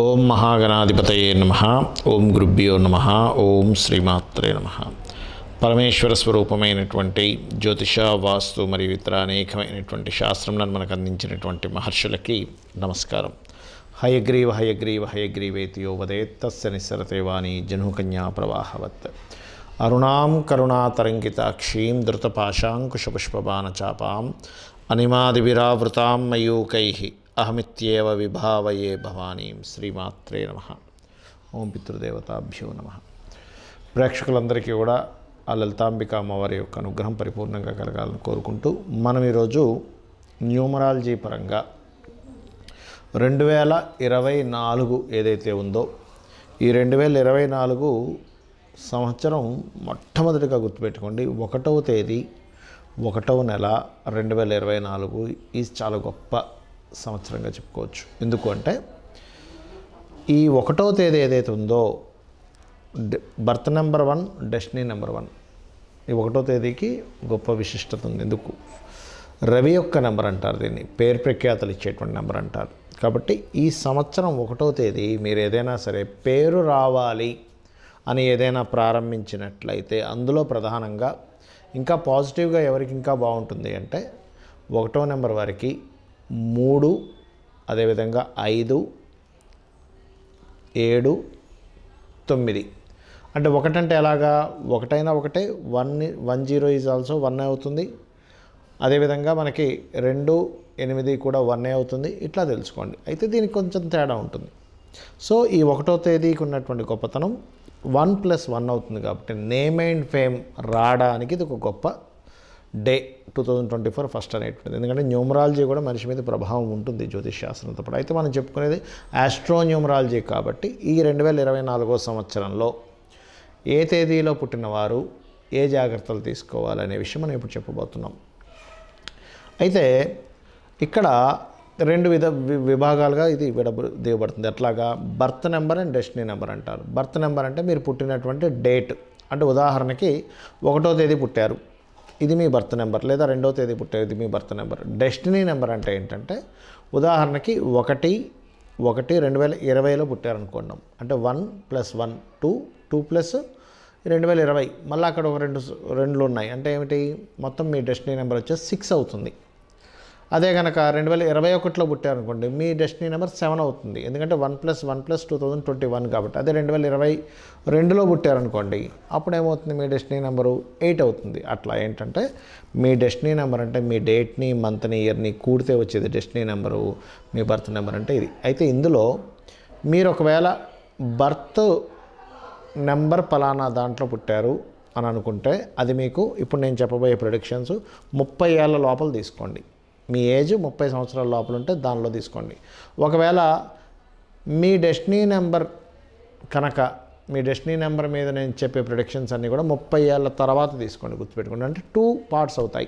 ఓం మహాగణాధిపతయే నమ ఓం గురుభ్యో నమ ఓం శ్రీమాత్రే నమ పరమేశ్వర స్వరూపమైనటువంటి జ్యోతిష వాస్తు మరియు ఇతర అనేకమైనటువంటి శాస్త్రంలను మనకు అందించినటువంటి మహర్షులకి నమస్కారం హయగ్రీవ హయగ్రీవ హయగ్రీవేతి యో వదేత్ తస్య నిస్సరతే వాణి జనుకన్యా ప్రవాహవత్ అరుణాం కరుణాతరంగితాక్షీం ధృతపాశాంకుశపుష్పబాణచాపాం అనిమాదివిరావృతాం మయూకై అహమిత్యేవ విభావయే భవానీం శ్రీమాత్రే నమ ఓం పితృదేవతాభ్యో నమ ప్రేక్షకులందరికీ కూడా ఆ లలితాంబిక అమ్మవారి యొక్క అనుగ్రహం పరిపూర్ణంగా కలగాలని కోరుకుంటూ మనం ఈరోజు న్యూమరాలజీ పరంగా రెండు వేల ఇరవై నాలుగు ఏదైతే ఉందో ఈ రెండు వేల ఇరవై నాలుగు సంవత్సరం మొట్టమొదటిగా గుర్తుపెట్టుకోండి ఒకటవ తేదీ ఒకటవ నెల రెండు వేల ఇరవై నాలుగు ఇది చాలా గొప్ప సంవత్సరంగా చెప్పుకోవచ్చు ఎందుకు అంటే ఈ ఒకటవ తేదీ ఏదైతే ఉందో డ- birth number one destiny number one ఈ ఒకటో తేదీకి గొప్ప విశిష్టత ఉంది ఎందుకు రవి యొక్క నెంబర్ అంటారు దీన్ని పేరు ప్రఖ్యాతలు ఇచ్చేటువంటి నెంబర్ అంటారు కాబట్టి ఈ సంవత్సరం ఒకటో తేదీ మీరు ఏదైనా సరే పేరు రావాలి అని ఏదైనా ప్రారంభించినట్లయితే అందులో ప్రధానంగా ఇంకా పాజిటివ్గా ఎవరికి ఇంకా బాగుంటుంది అంటే ఒకటో నెంబర్ వారికి మూడు అదేవిధంగా ఐదు ఏడు తొమ్మిది అంటే ఒకటంటే ఎలాగా ఒకటైనా ఒకటే one one zero is also one అవుతుంది అదేవిధంగా మనకి రెండు ఎనిమిది కూడా వన్ అవుతుంది ఇట్లా తెలుసుకోండి అయితే దీనికి కొంచెం తేడా ఉంటుంది సో ఈ ఒకటో తేదీకి ఉన్నటువంటి గొప్పతనం వన్ ప్లస్ వన్ అవుతుంది కాబట్టి నేమ్ అండ్ ఫేమ్ రావడానికి ఇది ఒక గొప్ప day two thousand twenty four first అనేటువంటిది ఎందుకంటే న్యూమరాలజీ కూడా మనిషి మీద ప్రభావం ఉంటుంది జ్యోతిష్ శాస్త్రంతో పాటు అయితే మనం చెప్పుకునేది ఆస్ట్రో న్యూమరాలజీ కాబట్టి ఈ రెండు వేల ఇరవై నాలుగో సంవత్సరంలో ఏ తేదీలో పుట్టినవారు ఏ జాగ్రత్తలు తీసుకోవాలనే విషయం మనం ఇప్పుడు చెప్పబోతున్నాం అయితే ఇక్కడ రెండు విధ వి- విభాగాలుగా ఇది విడబ దిగబడుతుంది ఎట్లాగా birth number and destiny number అంటారు బర్త్ నెంబర్ అంటే మీరు పుట్టినటువంటి డేట్ అంటే ఉదాహరణకి ఒకటో తేదీ పుట్టారు ఇది మీ బర్త్ నెంబర్ లేదా రెండో తేదీ పుట్టారు ఇది మీ బర్త్ నెంబర్ డెస్టినీ నెంబర్ అంటే ఏంటంటే ఉదాహరణకి ఒకటి ఒకటి రెండు వేల ఇరవైలో పుట్టారనుకున్నాం అంటే one plus one two two plus రెండు వేల ఇరవై మళ్ళీ అక్కడ ఒక రెండు రెండులు ఉన్నాయి అంటే ఏమిటి మొత్తం మీ డెస్టినీ నెంబర్ వచ్చేసి సిక్స్ అవుతుంది అదే కనుక రెండు వేల ఇరవై ఒకటిలో పుట్టారనుకోండి మీ డెస్టినీ నెంబర్ సెవెన్ అవుతుంది ఎందుకంటే one plus one plus two thousand twenty one కాబట్టి అదే రెండు వేల ఇరవై రెండులో పుట్టారనుకోండి అప్పుడు ఏమవుతుంది మీ డెస్టినీ నెంబరు ఎయిట్ అవుతుంది అట్లా ఏంటంటే మీ డెస్టినీ నెంబర్ అంటే మీ డేట్ని మంత్ని ఇయర్ని కూడితే వచ్చేది డెస్టినీ నెంబరు మీ బర్త్ నెంబర్ అంటే ఇది అయితే ఇందులో మీరు ఒకవేళ బర్త్ నెంబర్ పలానా దాంట్లో పుట్టారు అని అనుకుంటే అది మీకు ఇప్పుడు నేను చెప్పబోయే ప్రొడిక్షన్స్ ముప్పై ఏళ్ళ లోపల తీసుకోండి మీ ఏజ్ ముప్పై సంవత్సరాల లోపల ఉంటే దానిలో తీసుకోండి ఒకవేళ మీ డెస్టినీ నెంబర్ కనుక మీ డెస్టినీ నెంబర్ మీద నేను చెప్పే ప్రొడిక్షన్స్ అన్నీ కూడా ముప్పై ఏళ్ళ తర్వాత తీసుకోండి గుర్తుపెట్టుకోండి అంటే టూ పార్ట్స్ అవుతాయి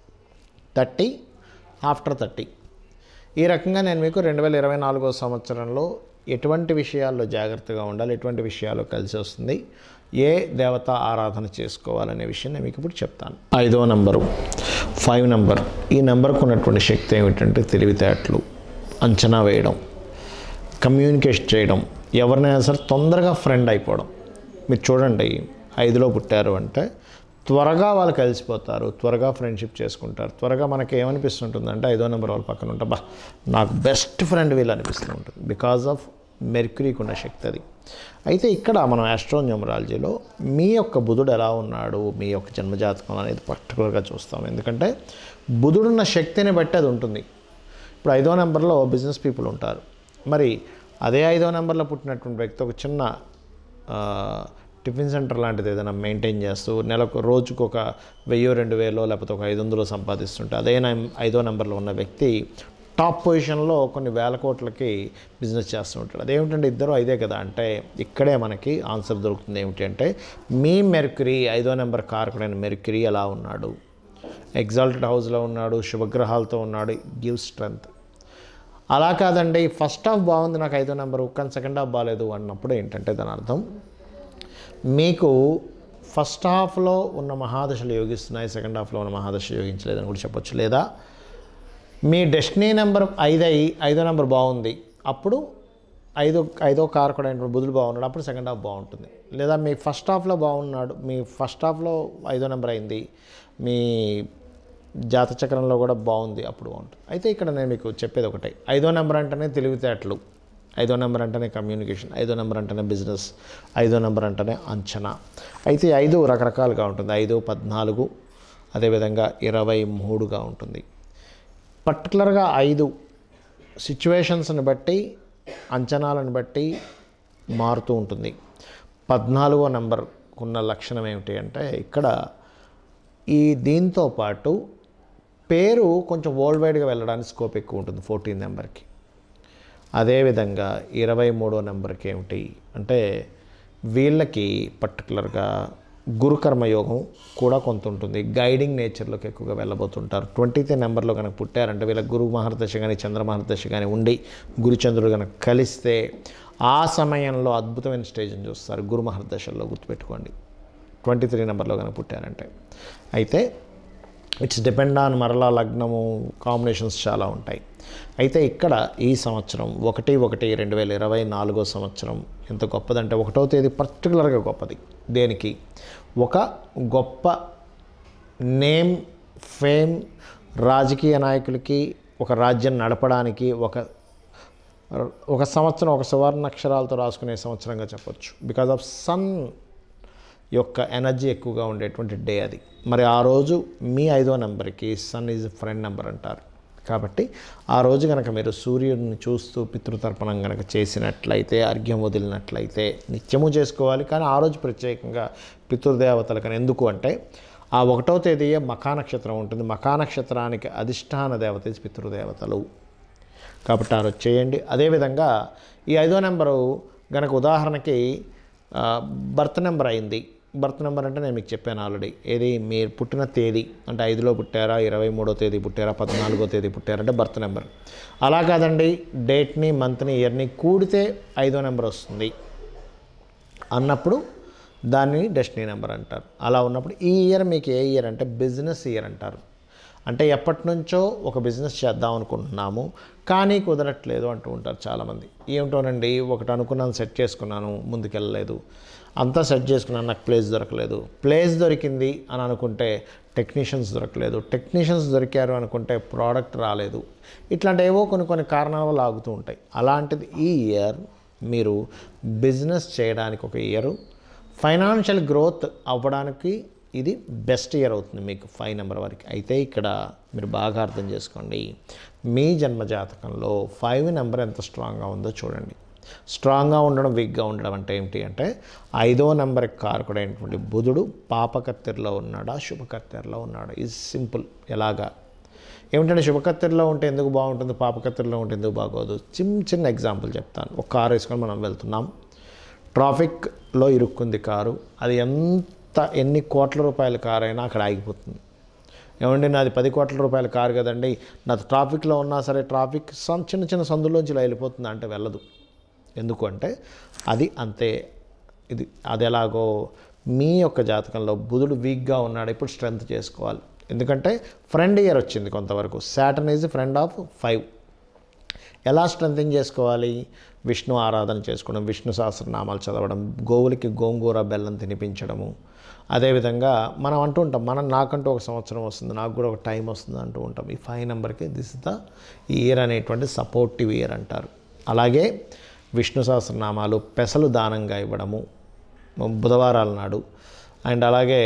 థర్టీ ఆఫ్టర్ థర్టీ ఈ రకంగా నేను మీకు రెండు వేల ఇరవై నాలుగో సంవత్సరంలో ఎటువంటి విషయాల్లో జాగ్రత్తగా ఉండాలి ఎటువంటి విషయాలు కలిసి వస్తుంది ఏ దేవత ఆరాధన చేసుకోవాలనే విషయం నేను మీకు ఇప్పుడు చెప్తాను ఐదో నంబరు ఫైవ్ నెంబర్ ఈ నెంబర్కు ఉన్నటువంటి శక్తి ఏమిటంటే తెలివితేటలు అంచనా వేయడం కమ్యూనికేషన్ చేయడం ఎవరినైనా సరే తొందరగా ఫ్రెండ్ అయిపోవడం మీరు చూడండి ఐదులో పుట్టారు అంటే త్వరగా వాళ్ళు కలిసిపోతారు త్వరగా ఫ్రెండ్షిప్ చేసుకుంటారు త్వరగా మనకి ఏమనిపిస్తుంటుంది అంటే ఐదో నెంబర్ వాళ్ళ పక్కన ఉంటా బా నాకు బెస్ట్ ఫ్రెండ్ వీళ్ళు అనిపిస్తూ ఉంటుంది బికాజ్ ఆఫ్ మెర్క్యూరీకి ఉన్న శక్తి అది అయితే ఇక్కడ మనం ఆస్ట్రో న్యూమరాలజీలో మీ యొక్క బుధుడు ఎలా ఉన్నాడు మీ యొక్క జన్మజాతకం అనేది పర్టికులర్గా చూస్తాం ఎందుకంటే బుధుడున్న శక్తిని బట్టి అది ఉంటుంది ఇప్పుడు ఐదో నెంబర్లో బిజినెస్ పీపుల్ ఉంటారు మరి అదే ఐదో నెంబర్లో పుట్టినటువంటి వ్యక్తి ఒక చిన్న ఆ, టిఫిన్ సెంటర్ లాంటిది ఏదైనా మెయింటైన్ చేస్తూ నెలకు రోజుకు ఒక వెయ్యో రెండు వేలో లేకపోతే ఒక ఐదు వందలు సంపాదిస్తుంటే అదే నెం- ఐదో నెంబర్లో ఉన్న వ్యక్తి టాప్ పొజిషన్లో కొన్ని వేల కోట్లకి బిజినెస్ చేస్తూ ఉంటాడు అదేమిటంటే ఇద్దరు ఐదే కదా అంటే ఇక్కడే మనకి ఆన్సర్ దొరుకుతుంది ఏమిటి అంటే మీ మెర్క్యూరీ ఐదో నెంబర్ కారకుడైన మెర్క్యూరీ ఎలా ఉన్నాడు ఎగ్జాల్టెడ్ హౌస్లో ఉన్నాడు శుభగ్రహాలతో ఉన్నాడు గివ్ స్ట్రెంగ్త్ అలా కాదండి ఫస్ట్ హాఫ్ బాగుంది నాకు ఐదో నెంబరు కానీ సెకండ్ హాఫ్ బాగాలేదు అన్నప్పుడు ఏంటంటే దాని అర్థం మీకు ఫస్ట్ హాఫ్లో ఉన్న మహాదశలు యోగిస్తున్నాయి సెకండ్ హాఫ్లో ఉన్న మహాదశలు యోగించలేదని కూడా చెప్పొచ్చు లేదా మీ డెస్టినీ నెంబర్ ఐదు అయి ఐదో నెంబర్ బాగుంది అప్పుడు ఐదో ఐదో కారకుడు అయినటువంటి బుధుడు బాగున్నాడు అప్పుడు సెకండ్ హాఫ్ బాగుంటుంది లేదా మీ ఫస్ట్ హాఫ్లో బాగున్నాడు మీ ఫస్ట్ హాఫ్లో ఐదో నెంబర్ అయింది మీ జాత చక్రంలో కూడా బాగుంది అప్పుడు బాగుంటుంది అయితే ఇక్కడ నేను మీకు చెప్పేది ఒకటే ఐదో నెంబర్ అంటేనే తెలివితేటలు ఐదో నెంబర్ అంటేనే కమ్యూనికేషన్ ఐదో నెంబర్ అంటేనే బిజినెస్ ఐదో నెంబర్ అంటేనే అంచనా అయితే ఈ ఐదు రకరకాలుగా ఉంటుంది ఐదు పద్నాలుగు అదేవిధంగా ఇరవై మూడుగా ఉంటుంది పర్టికులర్గా ఐదు సిచ్యువేషన్స్ని బట్టి అంచనాలను బట్టి మారుతూ ఉంటుంది పద్నాలుగో నెంబర్ ఉన్న లక్షణం ఏమిటి అంటే ఇక్కడ ఈ దీంతో పాటు పేరు కొంచెం వరల్డ్ వైడ్గా వెళ్ళడానికి స్కోప్ ఎక్కువ ఉంటుంది ఫోర్టీన్ నెంబర్కి అదేవిధంగా ఇరవై మూడో నెంబర్కి ఏమిటి అంటే వీళ్ళకి పర్టికులర్గా గురుకర్మ యోగం కూడా కొంత ఉంటుంది గైడింగ్ నేచర్లోకి ఎక్కువగా వెళ్ళబోతుంటారు ట్వంటీత్ నెంబర్లో కనుక పుట్టారంటే వీళ్ళ గురు మహర్దశ కానీ చంద్ర మహర్దశ కానీ ఉండి గురుచంద్రుడు కనుక కలిస్తే ఆ సమయంలో అద్భుతమైన స్టేజ్ని చూస్తారు గురు మహర్దశల్లో గుర్తుపెట్టుకోండి ట్వంటీ త్రీ నెంబర్లో కనుక పుట్టారంటే అయితే ఇట్స్ డిపెండ్ ఆన్ మరలా లగ్నము కాంబినేషన్స్ చాలా ఉంటాయి అయితే ఇక్కడ ఈ సంవత్సరం ఒకటి ఒకటి రెండు వేల ఇరవై నాలుగో సంవత్సరం ఎంత గొప్పదంటే ఒకటో తేదీ పర్టికులర్గా గొప్పది దేనికి ఒక గొప్ప నేమ్ ఫేమ్ రాజకీయ నాయకులకి ఒక రాజ్యం నడపడానికి ఒక ఒక సంవత్సరం ఒక సువర్ణ అక్షరాలతో రాసుకునే సంవత్సరంగా చెప్పొచ్చు బికాజ్ ఆఫ్ సన్ యొక్క ఎనర్జీ ఎక్కువగా ఉండేటువంటి డే అది మరి ఆ రోజు మీ ఐదో నెంబర్కి సన్ ఈజ్ ఫ్రెండ్ నెంబర్ అంటారు కాబట్టి ఆ రోజు కనుక మీరు సూర్యుడిని చూస్తూ పితృతర్పణం కనుక చేసినట్లయితే అర్ఘ్యం వదిలినట్లయితే నిత్యము చేసుకోవాలి కానీ ఆ రోజు ప్రత్యేకంగా పితృదేవతలకని ఎందుకు అంటే ఆ ఒకటో తేదీయే మఖా నక్షత్రం ఉంటుంది మఖా నక్షత్రానికి అధిష్టాన దేవత is పితృదేవతలు కాబట్టి ఆ రోజు చేయండి అదేవిధంగా ఈ ఐదో నెంబరు గనక ఉదాహరణకి ఆ, బర్త్ నెంబర్ అయింది బర్త్ నెంబర్ అంటే నేను మీకు చెప్పాను ఆల్రెడీ ఏది మీరు పుట్టిన తేదీ అంటే ఐదులో పుట్టారా ఇరవై మూడో తేదీ పుట్టారా పద్నాలుగో తేదీ పుట్టారంటే బర్త్ నెంబర్ అలా కాదండి డేట్ని మంత్ని ఇయర్ని కూడితే ఐదో నెంబర్ వస్తుంది అన్నప్పుడు దాన్ని డెస్టినీ నెంబర్ అంటారు అలా ఉన్నప్పుడు ఈ ఇయర్ మీకు ఏ ఇయర్ అంటే బిజినెస్ ఇయర్ అంటారు అంటే ఎప్పటి నుంచో ఒక బిజినెస్ చేద్దాం అనుకుంటున్నాము కానీ కుదరట్లేదు అంటూ ఉంటారు చాలామంది ఏమిటోనండి ఒకటి అనుకున్నాను సెట్ చేసుకున్నాను ముందుకెళ్ళలేదు అంతా సెట్ చేసుకున్నాను నాకు ప్లేస్ దొరకలేదు ప్లేస్ దొరికింది అని అనుకుంటే టెక్నీషియన్స్ దొరకలేదు టెక్నీషియన్స్ దొరికారు అనుకుంటే ప్రోడక్ట్ రాలేదు ఇట్లాంటి ఏవో కొన్ని కొన్ని కారణాల వల్ల ఆగుతూ ఉంటాయి అలాంటిది ఈ ఇయర్ మీరు బిజినెస్ చేయడానికి ఒక ఇయరు ఫైనాన్షియల్ గ్రోత్ అవ్వడానికి ఇది బెస్ట్ ఇయర్ అవుతుంది మీకు ఫైవ్ నెంబర్ వరకు అయితే ఇక్కడ మీరు బాగా అర్థం చేసుకోండి మీ జన్మ జాతకంలో ఫైవ్ నెంబర్ ఎంత స్ట్రాంగ్గా ఉందో చూడండి స్ట్రాంగ్గా ఉండడం వీక్గా ఉండడం అంటే ఏమిటి అంటే ఐదో నెంబర్ కారకుడైనటువంటి బుధుడు పాపకత్తెరలో ఉన్నాడా శుభకత్తెరలో ఉన్నాడా ఇది సింపుల్ ఎలాగా ఏమిటంటే శుభకత్తెరలో ఉంటే ఎందుకు బాగుంటుంది పాపకత్తెరలో ఉంటే ఎందుకు బాగోదు చిన్న చిన్న ఎగ్జాంపుల్ చెప్తాను ఒక కారు వేసుకొని మనం వెళ్తున్నాం ట్రాఫిక్లో ఇరుక్కుంది కారు అది ఎంత ఎన్ని కోట్ల రూపాయల కారు అయినా అక్కడ ఆగిపోతుంది ఏమండి నాది పది కోట్ల రూపాయల కారు కదండి నాది ట్రాఫిక్లో ఉన్నా సరే ట్రాఫిక్ సం- చిన్న చిన్న సందులోంచి ఇలా వెళ్ళిపోతుంది అంటే వెళ్ళదు ఎందుకు అంటే అది అంతే ఇది అది ఎలాగో మీ యొక్క జాతకంలో బుధుడు వీక్గా ఉన్నాడు ఇప్పుడు స్ట్రెంత్ చేసుకోవాలి ఎందుకంటే ఫ్రెండ్ ఇయర్ వచ్చింది కొంతవరకు Saturn is friend of five ఎలా స్ట్రెంథింగ్ చేసుకోవాలి విష్ణు ఆరాధన చేసుకోవడం విష్ణు సహస్రనామాలు చదవడం గోవులకి గోంగూర బెల్లం తినిపించడము అదేవిధంగా మనం అంటూ ఉంటాం మనం నాకంటూ ఒక సంవత్సరం వస్తుంది నాకు కూడా ఒక టైం వస్తుంది అంటూ ఉంటాం ఈ ఫైవ్ నెంబర్కి దిస్ ఇస్ ద ఇయర్ అనేటువంటి సపోర్టివ్ ఇయర్ అంటారు అలాగే విష్ణు సహస్రనామాలు పెసలు దానంగా ఇవ్వడము బుధవారాల నాడు అండ్ అలాగే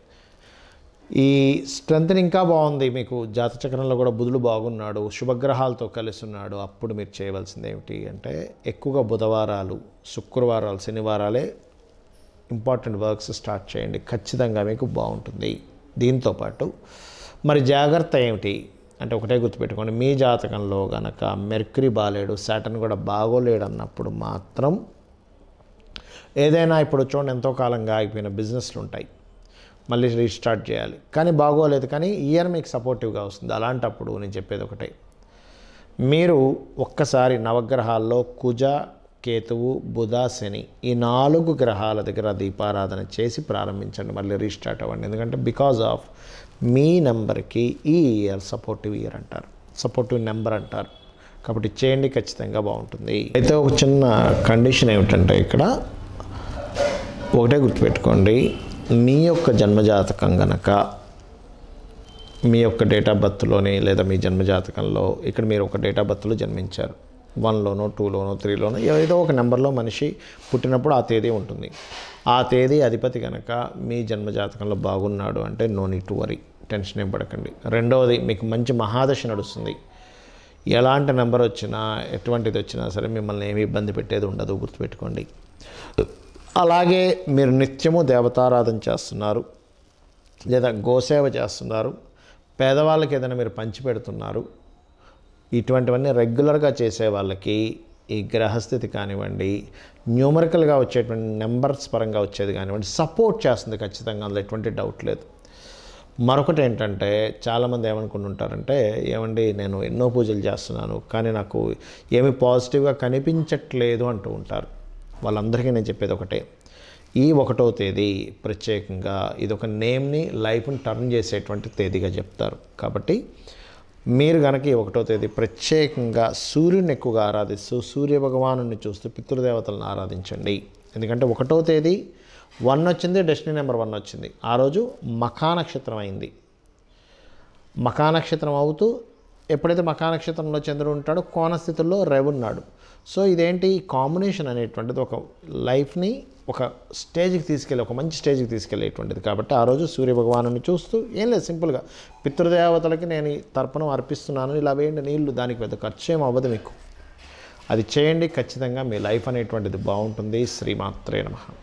ఈ స్ట్రెంత్ ఇంకా బాగుంది మీకు జాతచక్రంలో కూడా బుధుడు బాగున్నాడు శుభగ్రహాలతో కలిసి ఉన్నాడు అప్పుడు మీరు చేయవలసింది ఏమిటి అంటే ఎక్కువగా బుధవారాలు శుక్రవారాలు శనివారాలే ఇంపార్టెంట్ వర్క్స్ స్టార్ట్ చేయండి ఖచ్చితంగా మీకు బాగుంటుంది దీంతోపాటు మరి జాగ్రత్త ఏమిటి అంటే ఒకటే గుర్తుపెట్టుకోండి మీ జాతకంలో గనక మెర్క్రీ బాలేడు సాటర్న్ కూడా బాగోలేడు అన్నప్పుడు మాత్రం ఏదైనా ఇప్పుడు చూడండి ఎంతో కాలంగా ఆగిపోయిన బిజినెస్లు ఉంటాయి మళ్ళీ రీస్టార్ట్ చేయాలి కానీ బాగోలేదు కానీ ఇయర్ మీకు సపోర్టివ్గా వస్తుంది అలాంటప్పుడు నేను చెప్పేది ఒకటే మీరు ఒక్కసారి నవగ్రహాల్లో కుజ కేతువు బుధ శని ఈ నాలుగు గ్రహాల దగ్గర దీపారాధన చేసి ప్రారంభించండి మళ్ళీ రీస్టార్ట్ అవ్వండి ఎందుకంటే బికాజ్ ఆఫ్ మీ నెంబర్కి ఈ ఇయర్ సపోర్టివ్ ఇయర్ అంటారు సపోర్టివ్ నెంబర్ అంటారు కాబట్టి చేయండి ఖచ్చితంగా బాగుంటుంది అయితే ఒక చిన్న కండిషన్ ఏమిటంటే ఇక్కడ ఒకటే గుర్తుపెట్టుకోండి మీ యొక్క జన్మజాతకం గనక మీ యొక్క డేట్ ఆఫ్ బర్త్లోని లేదా మీ జన్మజాతకంలో ఇక్కడ మీరు ఒక డేట్ ఆఫ్ బర్త్లో జన్మించారు వన్లోనో టూలోనో త్రీలోనో ఏదో ఒక నెంబర్లో మనిషి పుట్టినప్పుడు ఆ తేదీ ఉంటుంది ఆ తేదీ అధిపతి కనుక మీ జన్మజాతకంలో బాగున్నాడు అంటే no need to worry tension ఏం పడకండి రెండవది మీకు మంచి మహాదశ నడుస్తుంది ఎలాంటి నెంబర్ వచ్చినా ఎటువంటిది వచ్చినా సరే మిమ్మల్ని ఏమి ఇబ్బంది పెట్టేది ఉండదు గుర్తుపెట్టుకోండి అలాగే మీరు నిత్యము దేవతారాధన చేస్తున్నారు లేదా గోసేవ చేస్తున్నారు పేదవాళ్ళకి ఏదైనా మీరు పంచిపెడుతున్నారు ఇటువంటివన్నీ రెగ్యులర్గా చేసే వాళ్ళకి ఈ గ్రహస్థితి కానివ్వండి న్యూమరికల్గా వచ్చేటువంటి నెంబర్స్ పరంగా వచ్చేది కానివ్వండి సపోర్ట్ చేస్తుంది ఖచ్చితంగా అందులో ఎటువంటి డౌట్ లేదు మరొకటి ఏంటంటే చాలామంది ఏమనుకుంటుంటారంటే ఏమండి నేను ఎన్నో పూజలు చేస్తున్నాను కానీ నాకు ఏమి పాజిటివ్గా కనిపించట్లేదు అంటూ ఉంటారు వాళ్ళందరికీ నేను చెప్పేది ఒకటే ఈ ఒకటో తేదీ ప్రత్యేకంగా ఇది ఒక నేమ్ని లైఫ్ని టర్న్ చేసేటువంటి తేదీగా చెప్తారు కాబట్టి మీరు కనుక ఈ ఒకటో తేదీ ప్రత్యేకంగా సూర్యుని ఎక్కువగా ఆరాధిస్తూ సూర్య భగవాను చూస్తూ పితృదేవతలను ఆరాధించండి ఎందుకంటే ఒకటో తేదీ వన్ వచ్చింది డెస్టినీ నెంబర్ వన్ వచ్చింది ఆ రోజు మఖా నక్షత్రం అయింది మఖా నక్షత్రం అవుతూ ఎప్పుడైతే మఖా నక్షత్రంలో చంద్రుడు ఉంటాడో కోణస్థితుల్లో రవి ఉన్నాడు సో ఇదేంటి ఈ కాంబినేషన్ అనేటువంటిది ఒక లైఫ్ని ఒక స్టేజ్కి తీసుకెళ్ళి ఒక మంచి స్టేజ్కి తీసుకెళ్ళేటువంటిది కాబట్టి ఆ రోజు సూర్య భగవాను చూస్తూ ఏం లేదు సింపుల్గా పితృదేవతలకి నేను ఈ తర్పణం అర్పిస్తున్నాను ఇలా వేయండి నీళ్లు దానికి పెద్ద ఖర్చు ఏం అవ్వదు మీకు అది చేయండి ఖచ్చితంగా మీ లైఫ్ అనేటువంటిది బాగుంటుంది శ్రీమాత్రే నమః